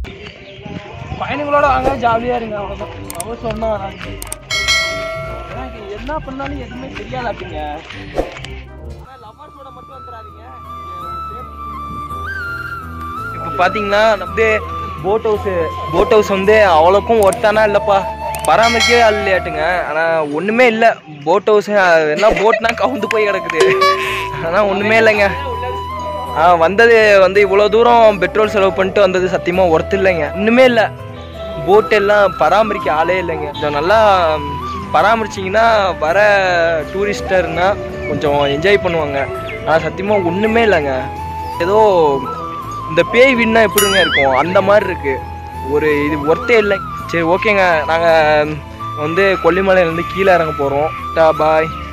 பயணிகளோட வாங்க ஜாலியாக இருங்க அவ்வளோதான் அவர் சொன்னா வராங்க எனக்கு என்ன பண்ணாலும் எதுவுமே தெரியாதாட்டுங்க லவ்வர்ஸோட மட்டும் வந்துடாதீங்க இப்போ பார்த்தீங்கன்னா நம்ம போட் ஹவுஸு போட் ஹவுஸ் வந்து அவ்வளோக்கும் ஒர்த்தானா இல்லைப்பா பராமரிக்கவே ஆள் இல்லையாட்டுங்க ஆனால் ஒன்றுமே இல்லை போட் ஹவுஸ் எல்லாம் போட்னா கவுந்து போய் கிடக்குது ஆனால் ஒன்றுமே இல்லைங்க ஆ வந்தது வந்து இவ்வளோ தூரம் பெட்ரோல் செலவு பண்ணிட்டு வந்தது சத்தியமாக ஒர்த்து இல்லைங்க இன்னுமே இல்லை போட் எல்லாம் பராமரிக்க ஆளே இல்லைங்க கொஞ்சம் நல்லா ம், பராமரிச்சிங்கன்னா வர டூரிஸ்டர்னா கொஞ்சம் என்ஜாய் பண்ணுவாங்க ஆனால் சத்தியமாக ஒன்றுமே இல்லைங்க ஏதோ இந்த பேய் வீடுனா எப்படிங்க இருக்கும் அந்த மாதிரி இருக்கு ஒரு இது ஒர்த்தே இல்லை சரி ஓகேங்க நாங்கள் வந்து கொல்லிமலையிலேருந்து கீழே இறங்க போகிறோம் டா பாய்